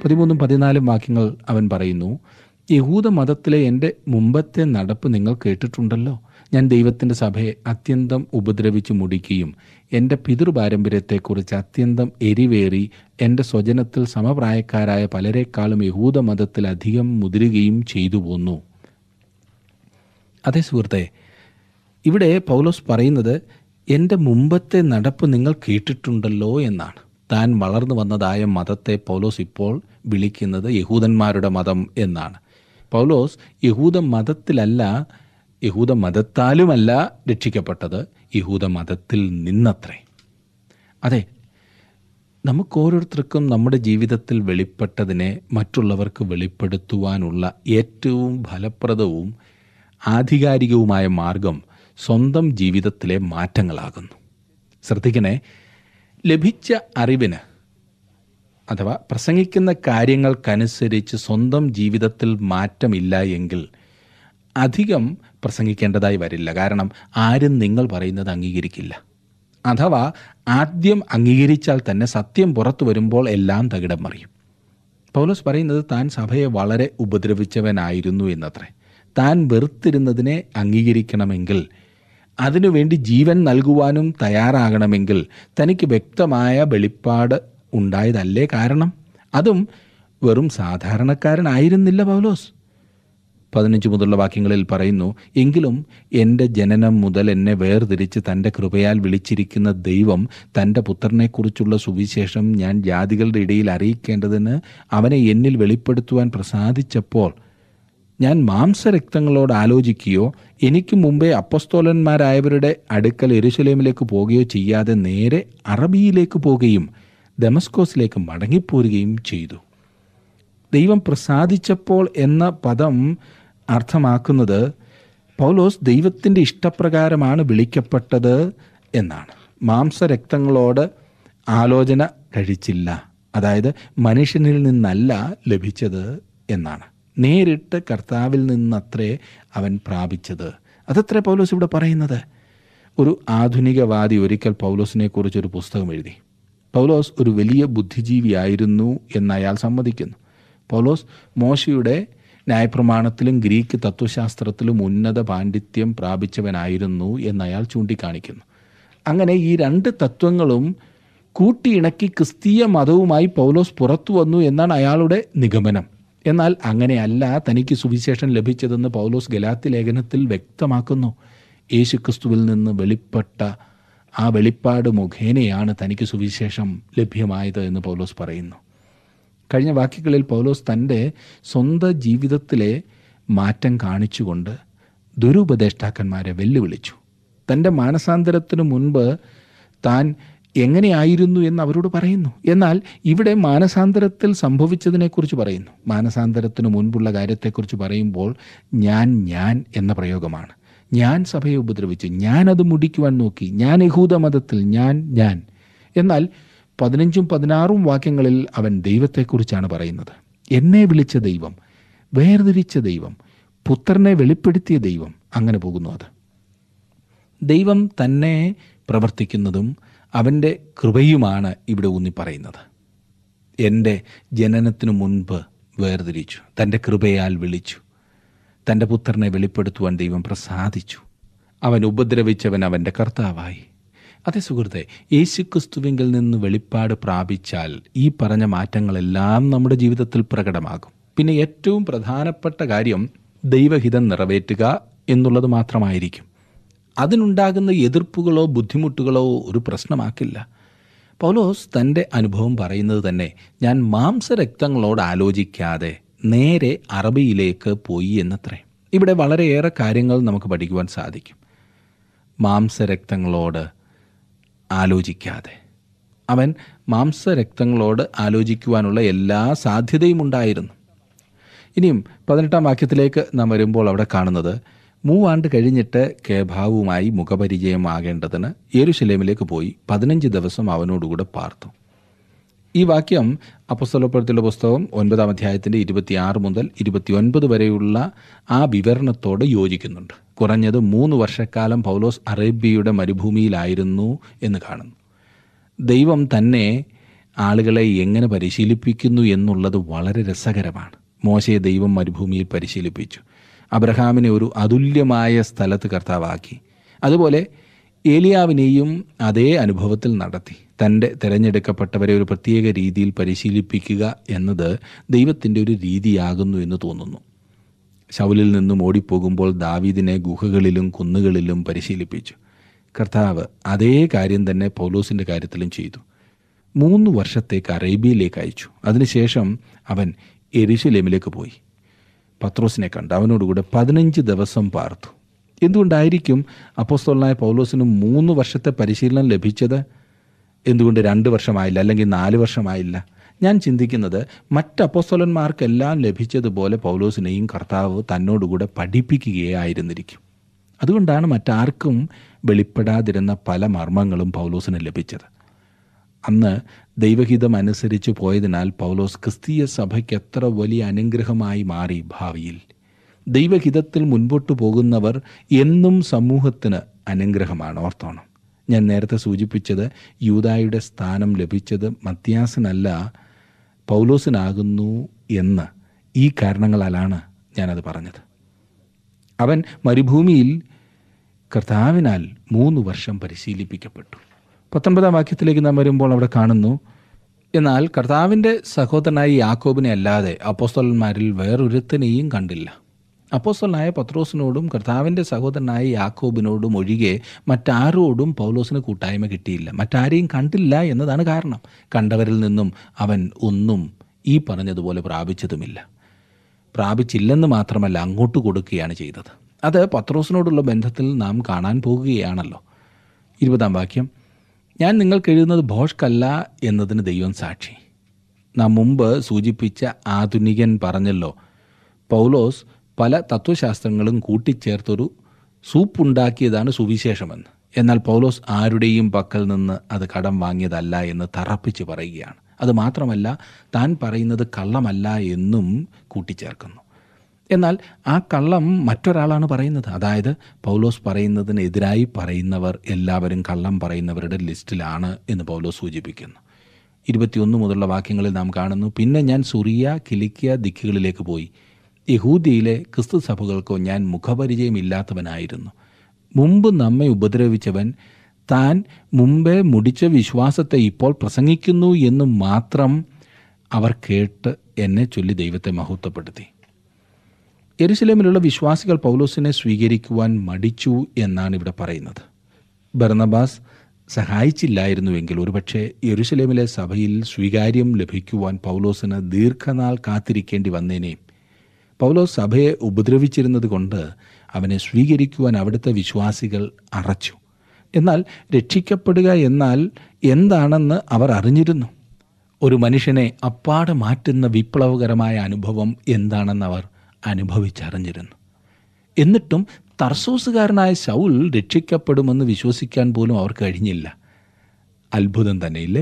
പതിമൂന്നും പതിനാലും വാക്യങ്ങൾ അവൻ പറയുന്നു യഹൂദ മതത്തിലെ എൻ്റെ മുമ്പത്തെ നടപ്പ് നിങ്ങൾ കേട്ടിട്ടുണ്ടല്ലോ ഞാൻ ദൈവത്തിൻ്റെ സഭയെ അത്യന്തം ഉപദ്രവിച്ചു മുടിക്കുകയും എൻ്റെ പിതൃപാരമ്പര്യത്തെക്കുറിച്ച് അത്യന്തം എരിവേറി എൻ്റെ സ്വജനത്തിൽ സമപ്രായക്കാരായ പലരെക്കാളും യഹൂദ മതത്തിൽ അധികം മുതിരുകയും ചെയ്തു പോന്നു അതേ സുഹൃത്തെ ഇവിടെ പൗലോസ് പറയുന്നത് എൻ്റെ മുമ്പത്തെ നടപ്പ് നിങ്ങൾ കേട്ടിട്ടുണ്ടല്ലോ എന്നാണ് താൻ വളർന്നു വന്നതായ മതത്തെ പൗലോസ് ഇപ്പോൾ വിളിക്കുന്നത് യഹൂദന്മാരുടെ മതം എന്നാണ് പൗലോസ് യഹൂദ മതത്തിലല്ല യഹൂദ മതത്താലുമല്ല രക്ഷിക്കപ്പെട്ടത് യഹൂദ മതത്തിൽ നിന്നത്രേ അതെ നമുക്ക് ഓരോരുത്തർക്കും നമ്മുടെ ജീവിതത്തിൽ വെളിപ്പെട്ടതിനെ മറ്റുള്ളവർക്ക് വെളിപ്പെടുത്തുവാനുള്ള ഏറ്റവും ഫലപ്രദവും ആധികാരികവുമായ മാർഗം സ്വന്തം ജീവിതത്തിലെ മാറ്റങ്ങളാകുന്നു ശ്രദ്ധിക്കണേ ലഭിച്ച അറിവിന് അഥവാ പ്രസംഗിക്കുന്ന കാര്യങ്ങൾക്കനുസരിച്ച് സ്വന്തം ജീവിതത്തിൽ മാറ്റമില്ല എങ്കിൽ അധികം പ്രസംഗിക്കേണ്ടതായി വരില്ല കാരണം ആരും നിങ്ങൾ പറയുന്നത് അംഗീകരിക്കില്ല അഥവാ ആദ്യം അംഗീകരിച്ചാൽ തന്നെ സത്യം പുറത്തു വരുമ്പോൾ എല്ലാം തകിടം മറിയും പൗലോസ് പറയുന്നത് താൻ സഭയെ വളരെ ഉപദ്രവിച്ചവനായിരുന്നു എന്നത്രേ താൻ വെറുത്തിരുന്നതിനെ അംഗീകരിക്കണമെങ്കിൽ അതിനുവേണ്ടി ജീവൻ നൽകുവാനും തയ്യാറാകണമെങ്കിൽ തനിക്ക് വ്യക്തമായ വെളിപ്പാട് ഉണ്ടായതല്ലേ കാരണം അതും വെറും സാധാരണക്കാരനായിരുന്നില്ല പൗലോസ് പതിനഞ്ച് മുതലുള്ള വാക്യങ്ങളിൽ പറയുന്നു എങ്കിലും എൻ്റെ ജനനം മുതൽ എന്നെ വേർതിരിച്ച് തൻ്റെ കൃപയാൽ വിളിച്ചിരിക്കുന്ന ദൈവം തൻ്റെ പുത്രനെക്കുറിച്ചുള്ള സുവിശേഷം ഞാൻ ജാതികളുടെ ഇടയിൽ അറിയിക്കേണ്ടതിന് അവനെ എന്നിൽ വെളിപ്പെടുത്തുവാൻ പ്രസാദിച്ചപ്പോൾ ഞാൻ മാംസരക്തങ്ങളോട് ആലോചിക്കുകയോ എനിക്ക് മുമ്പേ അപ്പസ്തോലന്മാരായവരുടെ അടുക്കൽ എരുശലേമിലേക്ക് പോവുകയോ ചെയ്യാതെ നേരെ അറബിയിലേക്ക് പോവുകയും ദമസ്കോസിലേക്ക് മടങ്ങിപ്പോരുകയും ചെയ്തു ദൈവം പ്രസാദിച്ചപ്പോൾ എന്ന പദം അർത്ഥമാക്കുന്നത് പൗലോസ് ദൈവത്തിൻ്റെ ഇഷ്ടപ്രകാരമാണ് വിളിക്കപ്പെട്ടത് എന്നാണ് മാംസരക്തങ്ങളോട് ആലോചന കഴിച്ചില്ല അതായത് മനുഷ്യനിൽ നിന്നല്ല ലഭിച്ചത് എന്നാണ് നേരിട്ട് കർത്താവിൽ നിന്നത്രേ അവൻ പ്രാപിച്ചത് അതത്രേ പൗലോസ് ഇവിടെ പറയുന്നത് ഒരു ആധുനികവാദി ഒരിക്കൽ പൗലോസിനെ കുറിച്ചൊരു പുസ്തകം എഴുതി പൗലോസ് ഒരു വലിയ ബുദ്ധിജീവിയായിരുന്നു എന്ന് അയാൾ സമ്മതിക്കുന്നു പൗലോസ് മോശയുടെ ന്യായപ്രമാണത്തിലും ഗ്രീക്ക് തത്വശാസ്ത്രത്തിലും ഉന്നത പാണ്ഡിത്യം പ്രാപിച്ചവനായിരുന്നു എന്ന് അയാൾ ചൂണ്ടിക്കാണിക്കുന്നു അങ്ങനെ ഈ രണ്ട് തത്വങ്ങളും കൂട്ടിയിണക്കി ക്രിസ്തീയ മതവുമായി പൗലോസ് പുറത്തു വന്നു എന്നാണ് അയാളുടെ നിഗമനം എന്നാൽ അങ്ങനെയല്ല തനിക്ക് സുവിശേഷം ലഭിച്ചതെന്ന് പൗലോസ് ഗലാത്തി ലേഖനത്തിൽ വ്യക്തമാക്കുന്നു യേശുക്രിസ്തുവിൽ നിന്ന് വെളിപ്പെട്ട ആ വെളിപ്പാട് മുഖേനയാണ് തനിക്ക് സുവിശേഷം ലഭ്യമായത് എന്ന് പൗലോസ് പറയുന്നു കഴിഞ്ഞ വാക്യങ്ങളിൽ പൗലോസ് തൻ്റെ സ്വന്തം ജീവിതത്തിലെ മാറ്റം കാണിച്ചുകൊണ്ട് ദുരുപദേഷ്ടാക്കന്മാരെ വെല്ലുവിളിച്ചു തൻ്റെ മാനസാന്തരത്തിനു മുൻപ് താൻ എങ്ങനെയായിരുന്നു എന്ന് അവരോട് പറയുന്നു എന്നാൽ ഇവിടെ മാനസാന്തരത്തിൽ സംഭവിച്ചതിനെക്കുറിച്ച് പറയുന്നു മാനസാന്തരത്തിനു മുൻപുള്ള കാര്യത്തെക്കുറിച്ച് പറയുമ്പോൾ ഞാൻ ഞാൻ എന്ന പ്രയോഗമാണ് ഞാൻ സഭയെ ഉപദ്രവിച്ചു ഞാനത് മുടിക്കുവാൻ നോക്കി ഞാൻ യഹൂദ മതത്തിൽ ഞാൻ ഞാൻ എന്നാൽ പതിനഞ്ചും പതിനാറും വാക്യങ്ങളിൽ അവൻ ദൈവത്തെക്കുറിച്ചാണ് പറയുന്നത് എന്നെ വിളിച്ച ദൈവം വേർതിരിച്ച ദൈവം പുത്രനെ വെളിപ്പെടുത്തിയ ദൈവം അങ്ങനെ പോകുന്നു അത് ദൈവം തന്നെ പ്രവർത്തിക്കുന്നതും അവൻ്റെ കൃപയുമാണ് ഇവിടെ ഊന്നി പറയുന്നത് എൻ്റെ ജനനത്തിനു മുൻപ് വേർതിരിച്ചു തൻ്റെ കൃപയാൽ വിളിച്ചു തൻ്റെ പുത്രനെ വെളിപ്പെടുത്തുവാൻ ദൈവം പ്രസാദിച്ചു അവൻ ഉപദ്രവിച്ചവൻ അവൻ്റെ കർത്താവായി അതേ സുഹൃത്തെ യേശുക്രിസ്തുവിങ്കിൽ നിന്ന് വെളിപ്പാട് പ്രാപിച്ചാൽ ഈ പറഞ്ഞ മാറ്റങ്ങളെല്ലാം നമ്മുടെ ജീവിതത്തിൽ പ്രകടമാകും പിന്നെ ഏറ്റവും പ്രധാനപ്പെട്ട കാര്യം ദൈവഹിതം നിറവേറ്റുക എന്നുള്ളത് മാത്രമായിരിക്കും അതിനുണ്ടാകുന്ന എതിർപ്പുകളോ ബുദ്ധിമുട്ടുകളോ ഒരു പ്രശ്നമാക്കില്ല പൗലോസ് തൻ്റെ അനുഭവം പറയുന്നത് തന്നെ ഞാൻ മാംസരക്തങ്ങളോട് ആലോചിക്കാതെ നേരെ അറബിയിലേക്ക് പോയി എന്നത്രേ ഇവിടെ വളരെയേറെ കാര്യങ്ങൾ നമുക്ക് പഠിക്കുവാൻ സാധിക്കും മാംസരക്തങ്ങളോട് ആലോചിക്കാതെ അവൻ മാംസരക്തങ്ങളോട് ആലോചിക്കുവാനുള്ള എല്ലാ സാധ്യതയും ഉണ്ടായിരുന്നു ഇനിയും പതിനെട്ടാം വാക്യത്തിലേക്ക് നാം വരുമ്പോൾ അവിടെ കാണുന്നത് മൂവാണ്ട് കഴിഞ്ഞിട്ട് കേഭാവുമായി മുഖപരിചയമാകേണ്ടതിന് യേരുശലേമിലേക്ക് പോയി പതിനഞ്ച് ദിവസം അവനോടുകൂടെ പാർത്തു ഈ വാക്യം അപ്പസ്തലപ്പെടുത്തിയുള്ള പുസ്തകം ഒൻപതാം അധ്യായത്തിൻ്റെ ഇരുപത്തിയാറ് മുതൽ ഇരുപത്തിയൊൻപത് വരെയുള്ള ആ വിവരണത്തോട് യോജിക്കുന്നുണ്ട് കുറഞ്ഞത് മൂന്ന് വർഷക്കാലം പൗലോസ് അറേബ്യയുടെ മരുഭൂമിയിലായിരുന്നു എന്ന് കാണുന്നു ദൈവം തന്നെ ആളുകളെ എങ്ങനെ പരിശീലിപ്പിക്കുന്നു എന്നുള്ളത് വളരെ രസകരമാണ് മോശയെ ദൈവം മരുഭൂമിയിൽ പരിശീലിപ്പിച്ചു അബ്രഹാമിനെ ഒരു അതുല്യമായ സ്ഥലത്ത് കർത്താവാക്കി അതുപോലെ ഏലിയാവിനെയും അതേ അനുഭവത്തിൽ നടത്തി തൻ്റെ തിരഞ്ഞെടുക്കപ്പെട്ടവരെ ഒരു പ്രത്യേക രീതിയിൽ പരിശീലിപ്പിക്കുക എന്നത് ദൈവത്തിൻ്റെ ഒരു രീതിയാകുന്നു എന്ന് തോന്നുന്നു ശൗലിൽ നിന്നും ഓടിപ്പോകുമ്പോൾ ദാവീദിനെ ഗുഹകളിലും കുന്നുകളിലും പരിശീലിപ്പിച്ചു കർത്താവ് അതേ കാര്യം തന്നെ പൗലോസിൻ്റെ കാര്യത്തിലും ചെയ്തു മൂന്ന് വർഷത്തേക്ക് അറേബ്യയിലേക്ക് അയച്ചു അതിനുശേഷം അവൻ എരിശിലേമിലേക്ക് പോയി പത്രോസിനെ കണ്ട് അവനോടുകൂടെ പതിനഞ്ച് ദിവസം പാർത്തു എന്തുകൊണ്ടായിരിക്കും അപ്പോസ്തോലനായ പൗലോസിന് മൂന്ന് വർഷത്തെ പരിശീലനം ലഭിച്ചത് എന്തുകൊണ്ട് രണ്ട് വർഷമായില്ല അല്ലെങ്കിൽ നാല് വർഷമായില്ല ഞാൻ ചിന്തിക്കുന്നത് മറ്റ് അപ്പോസ്തോലന്മാർക്കെല്ലാം ലഭിച്ചതുപോലെ പൗലോസിനെയും കർത്താവ് തന്നോടുകൂടെ പഠിപ്പിക്കുകയായിരുന്നിരിക്കും അതുകൊണ്ടാണ് മറ്റാർക്കും വെളിപ്പെടാതിരുന്ന പല മർമ്മങ്ങളും പൗലോസിന് ലഭിച്ചത് അന്ന് ദൈവഹിതം അനുസരിച്ച് പോയതിനാൽ പൗലോസ് ക്രിസ്തീയ സഭയ്ക്ക് എത്ര വലിയ അനുഗ്രഹമായി മാറി ഭാവിയിൽ ദൈവഹിതത്തിൽ മുൻപോട്ട് പോകുന്നവർ എന്നും സമൂഹത്തിന് അനുഗ്രഹമാണ് ഓർത്തോണം ഞാൻ നേരത്തെ സൂചിപ്പിച്ചത് യൂതായുടെ സ്ഥാനം ലഭിച്ചത് മത്യാസനല്ല പൗലോസിനാകുന്നു എന്ന് ഈ കാരണങ്ങളാലാണ് ഞാനത് പറഞ്ഞത് അവൻ മരുഭൂമിയിൽ കർത്താവിനാൽ മൂന്ന് വർഷം പരിശീലിപ്പിക്കപ്പെട്ടു പത്തൊൻപതാം വാക്യത്തിലേക്ക് നാം വരുമ്പോൾ അവിടെ കാണുന്നു എന്നാൽ കർത്താവിൻ്റെ സഹോദരനായ യാക്കോബിനെ അല്ലാതെ അപ്പോസ്തലന്മാരിൽ വേറൊരുത്തനെയും കണ്ടില്ല അപ്പോസ്തലനായ പത്രോസിനോടും കർത്താവിൻ്റെ സഹോദരനായ യാക്കോബിനോടും ഒഴികെ മറ്റാരോടും പൗലോസിന് കൂട്ടായ്മ കിട്ടിയില്ല മറ്റാരെയും കണ്ടില്ല എന്നതാണ് കാരണം കണ്ടവരിൽ നിന്നും അവൻ ഒന്നും ഈ പറഞ്ഞതുപോലെ പ്രാപിച്ചതുമില്ല പ്രാപിച്ചില്ലെന്ന് മാത്രമല്ല അങ്ങോട്ട് കൊടുക്കുകയാണ് ചെയ്തത് അത് പത്രോസിനോടുള്ള ബന്ധത്തിൽ നാം കാണാൻ പോകുകയാണല്ലോ ഇരുപതാം വാക്യം ഞാൻ നിങ്ങൾക്ക് എഴുതുന്നത് ഭോഷ്കല്ല എന്നതിന് ദൈവം സാക്ഷി നാം മുമ്പ് സൂചിപ്പിച്ച ആധുനികൻ പറഞ്ഞല്ലോ പൗലോസ് പല തത്വശാസ്ത്രങ്ങളും കൂട്ടിച്ചേർത്തൊരു സൂപ്പുണ്ടാക്കിയതാണ് സുവിശേഷമെന്ന് എന്നാൽ പൗലോസ് ആരുടെയും പക്കൽ നിന്ന് അത് കടം വാങ്ങിയതല്ല എന്ന് തറപ്പിച്ച് പറയുകയാണ് അത് മാത്രമല്ല താൻ പറയുന്നത് കള്ളമല്ല എന്നും കൂട്ടിച്ചേർക്കുന്നു എന്നാൽ ആ കള്ളം മറ്റൊരാളാണ് പറയുന്നത് അതായത് പൗലോസ് പറയുന്നതിനെതിരായി പറയുന്നവർ എല്ലാവരും കള്ളം പറയുന്നവരുടെ ലിസ്റ്റിലാണ് എന്ന് പൗലോസ് സൂചിപ്പിക്കുന്നു ഇരുപത്തിയൊന്ന് മുതലുള്ള വാക്യങ്ങളിൽ നാം കാണുന്നു പിന്നെ ഞാൻ സുറിയ കിലിക്കിയ ദിക്കുകളിലേക്ക് പോയി യഹൂദിയിലെ ക്രിസ്തു സഭകൾക്കോ ഞാൻ മുഖപരിചയമില്ലാത്തവനായിരുന്നു മുമ്പ് നമ്മെ ഉപദ്രവിച്ചവൻ താൻ മുമ്പേ മുടിച്ച വിശ്വാസത്തെ ഇപ്പോൾ പ്രസംഗിക്കുന്നു എന്ന് മാത്രം അവർ കേട്ട് എന്നെ ചൊല്ലി ദൈവത്തെ മഹത്വപ്പെടുത്തി യെരുസലേമിലുള്ള വിശ്വാസികൾ പൗലോസിനെ സ്വീകരിക്കുവാൻ മടിച്ചു എന്നാണ് ഇവിടെ പറയുന്നത് ബർണബാസ് സഹായിച്ചില്ലായിരുന്നുവെങ്കിൽ ഒരുപക്ഷെ യെരുസലേമിലെ സഭയിൽ സ്വീകാര്യം ലഭിക്കുവാൻ പൗലോസിന് ദീർഘനാൾ കാത്തിരിക്കേണ്ടി വന്നേനേയും പൗലോസ് സഭയെ ഉപദ്രവിച്ചിരുന്നത് കൊണ്ട് അവനെ സ്വീകരിക്കുവാൻ അവിടുത്തെ വിശ്വാസികൾ അറച്ചു എന്നാൽ രക്ഷിക്കപ്പെടുക എന്നാൽ എന്താണെന്ന് അവർ അറിഞ്ഞിരുന്നു ഒരു മനുഷ്യനെ അപ്പാടെ മാറ്റുന്ന വിപ്ലവകരമായ അനുഭവം എന്താണെന്ന് അവർ അനുഭവിച്ചറിഞ്ഞിരുന്നു എന്നിട്ടും തർസോസുകാരനായ ശൗൽ രക്ഷിക്കപ്പെടുമെന്ന് വിശ്വസിക്കാൻ പോലും അവർക്ക് കഴിഞ്ഞില്ല അത്ഭുതം തന്നെയില്ലേ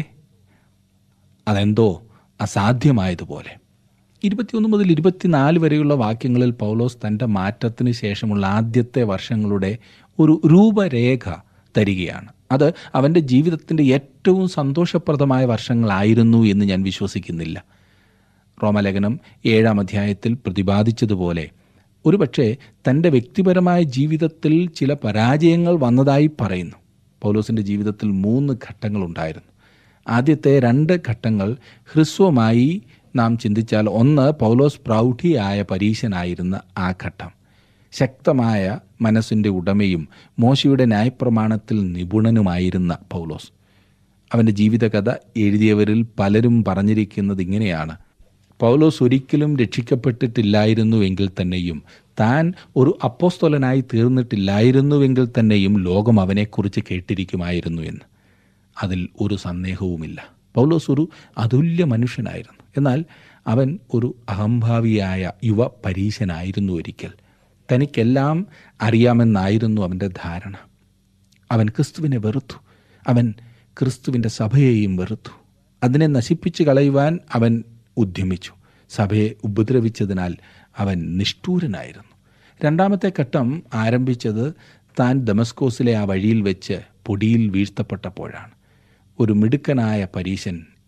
അതെന്തോ അസാധ്യമായതുപോലെ ഇരുപത്തിയൊന്ന് മുതൽ ഇരുപത്തിനാല് വരെയുള്ള വാക്യങ്ങളിൽ പൗലോസ് തൻ്റെ മാറ്റത്തിന് ശേഷമുള്ള ആദ്യത്തെ വർഷങ്ങളുടെ ഒരു രൂപരേഖ തരികയാണ് അത് അവൻ്റെ ജീവിതത്തിൻ്റെ ഏറ്റവും സന്തോഷപ്രദമായ വർഷങ്ങളായിരുന്നു എന്ന് ഞാൻ വിശ്വസിക്കുന്നില്ല റോമലേഖനം ഏഴാം അധ്യായത്തിൽ പ്രതിപാദിച്ചതുപോലെ ഒരുപക്ഷെ തൻ്റെ വ്യക്തിപരമായ ജീവിതത്തിൽ ചില പരാജയങ്ങൾ വന്നതായി പറയുന്നു പൗലോസിൻ്റെ ജീവിതത്തിൽ മൂന്ന് ഘട്ടങ്ങളുണ്ടായിരുന്നു ആദ്യത്തെ രണ്ട് ഘട്ടങ്ങൾ ഹ്രസ്വമായി നാം ചിന്തിച്ചാൽ ഒന്ന് പൗലോസ് പ്രൗഢിയായ പരീശനായിരുന്ന ആ ഘട്ടം ശക്തമായ മനസ്സിൻ്റെ ഉടമയും മോശയുടെ ന്യായപ്രമാണത്തിൽ നിപുണനുമായിരുന്ന പൗലോസ് അവൻ്റെ ജീവിതകഥ എഴുതിയവരിൽ പലരും പറഞ്ഞിരിക്കുന്നത് ഇങ്ങനെയാണ് പൗലോസ് ഒരിക്കലും രക്ഷിക്കപ്പെട്ടിട്ടില്ലായിരുന്നുവെങ്കിൽ തന്നെയും താൻ ഒരു അപ്പോസ്തോലനായി തീർന്നിട്ടില്ലായിരുന്നുവെങ്കിൽ തന്നെയും ലോകം അവനെക്കുറിച്ച് കേട്ടിരിക്കുമായിരുന്നു എന്ന് അതിൽ ഒരു സന്ദേഹവുമില്ല പൗലോസ് ഒരു അതുല്യ മനുഷ്യനായിരുന്നു എന്നാൽ അവൻ ഒരു അഹംഭാവിയായ യുവ പരീശനായിരുന്നു ഒരിക്കൽ തനിക്കെല്ലാം അറിയാമെന്നായിരുന്നു അവൻ്റെ ധാരണ അവൻ ക്രിസ്തുവിനെ വെറുത്തു അവൻ ക്രിസ്തുവിൻ്റെ സഭയെയും വെറുത്തു അതിനെ നശിപ്പിച്ചു കളയുവാൻ അവൻ ഉദ്യമിച്ചു സഭയെ ഉപദ്രവിച്ചതിനാൽ അവൻ നിഷ്ഠൂരനായിരുന്നു രണ്ടാമത്തെ ഘട്ടം ആരംഭിച്ചത് താൻ ദമസ്കോസിലെ ആ വഴിയിൽ വെച്ച് പൊടിയിൽ വീഴ്ത്തപ്പെട്ടപ്പോഴാണ് ഒരു മിടുക്കനായ പരീശൻ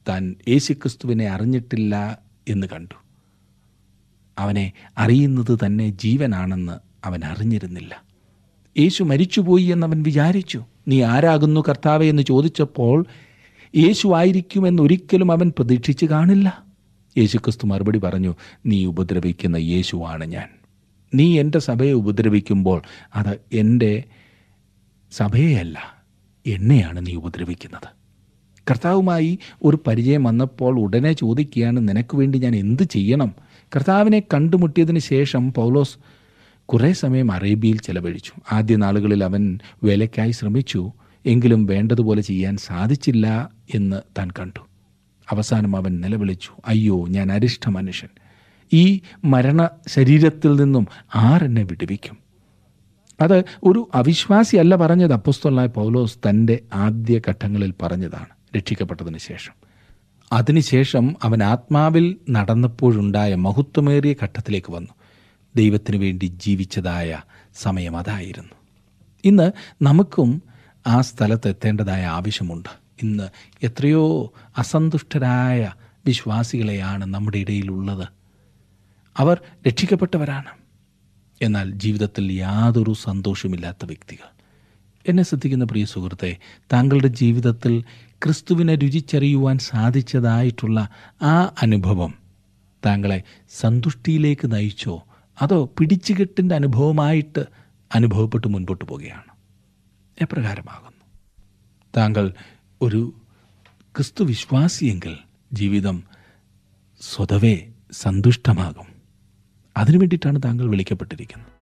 താൻ യേശുക്രിസ്തുവിനെ അറിഞ്ഞിട്ടില്ല എന്ന് കണ്ടു അവനെ അറിയുന്നത് തന്നെ ജീവനാണെന്ന് അവൻ അറിഞ്ഞിരുന്നില്ല യേശു മരിച്ചുപോയി എന്നവൻ വിചാരിച്ചു നീ ആരാകുന്നു കർത്താവെ എന്ന് ചോദിച്ചപ്പോൾ യേശു ആയിരിക്കുമെന്നൊരിക്കലും അവൻ പ്രതീക്ഷിച്ച് കാണില്ല യേശുക്രിസ്തു മറുപടി പറഞ്ഞു നീ ഉപദ്രവിക്കുന്ന യേശുവാണ് ഞാൻ നീ എൻ്റെ സഭയെ ഉപദ്രവിക്കുമ്പോൾ അത് എൻ്റെ സഭയെയല്ല എന്നെയാണ് നീ ഉപദ്രവിക്കുന്നത് കർത്താവുമായി ഒരു പരിചയം വന്നപ്പോൾ ഉടനെ ചോദിക്കുകയാണ് നിനക്ക് വേണ്ടി ഞാൻ എന്ത് ചെയ്യണം കർത്താവിനെ കണ്ടുമുട്ടിയതിന് ശേഷം പൗലോസ് കുറേ സമയം അറേബ്യയിൽ ചെലവഴിച്ചു ആദ്യ നാളുകളിൽ അവൻ വേലയ്ക്കായി ശ്രമിച്ചു എങ്കിലും വേണ്ടതുപോലെ ചെയ്യാൻ സാധിച്ചില്ല എന്ന് താൻ കണ്ടു അവസാനം അവൻ നിലവിളിച്ചു അയ്യോ ഞാൻ അരിഷ്ട മനുഷ്യൻ ഈ മരണ ശരീരത്തിൽ നിന്നും ആരെന്നെ വിടുവിക്കും അത് ഒരു അവിശ്വാസിയല്ല പറഞ്ഞത് അപ്പസ്തോലായ പൗലോസ് തൻ്റെ ആദ്യ ഘട്ടങ്ങളിൽ പറഞ്ഞതാണ് രക്ഷിക്കപ്പെട്ടതിന് ശേഷം അതിനുശേഷം അവൻ ആത്മാവിൽ നടന്നപ്പോഴുണ്ടായ മഹത്വമേറിയ ഘട്ടത്തിലേക്ക് വന്നു ദൈവത്തിനു വേണ്ടി ജീവിച്ചതായ സമയം അതായിരുന്നു ഇന്ന് നമുക്കും ആ സ്ഥലത്ത് എത്തേണ്ടതായ ആവശ്യമുണ്ട് ഇന്ന് എത്രയോ അസന്തുഷ്ടരായ വിശ്വാസികളെയാണ് നമ്മുടെ ഇടയിലുള്ളത് അവർ രക്ഷിക്കപ്പെട്ടവരാണ് എന്നാൽ ജീവിതത്തിൽ യാതൊരു സന്തോഷമില്ലാത്ത വ്യക്തികൾ എന്നെ ശ്രദ്ധിക്കുന്ന പ്രിയ സുഹൃത്തെ താങ്കളുടെ ജീവിതത്തിൽ ക്രിസ്തുവിനെ രുചിച്ചറിയുവാൻ സാധിച്ചതായിട്ടുള്ള ആ അനുഭവം താങ്കളെ സന്തുഷ്ടിയിലേക്ക് നയിച്ചോ അതോ പിടിച്ചുകെട്ടിൻ്റെ അനുഭവമായിട്ട് അനുഭവപ്പെട്ട് മുൻപോട്ട് പോവുകയാണ് എപ്രകാരമാകുന്നു താങ്കൾ ഒരു ക്രിസ്തു വിശ്വാസിയെങ്കിൽ ജീവിതം സ്വതവേ സന്തുഷ്ടമാകും അതിനു വേണ്ടിയിട്ടാണ് താങ്കൾ വിളിക്കപ്പെട്ടിരിക്കുന്നത്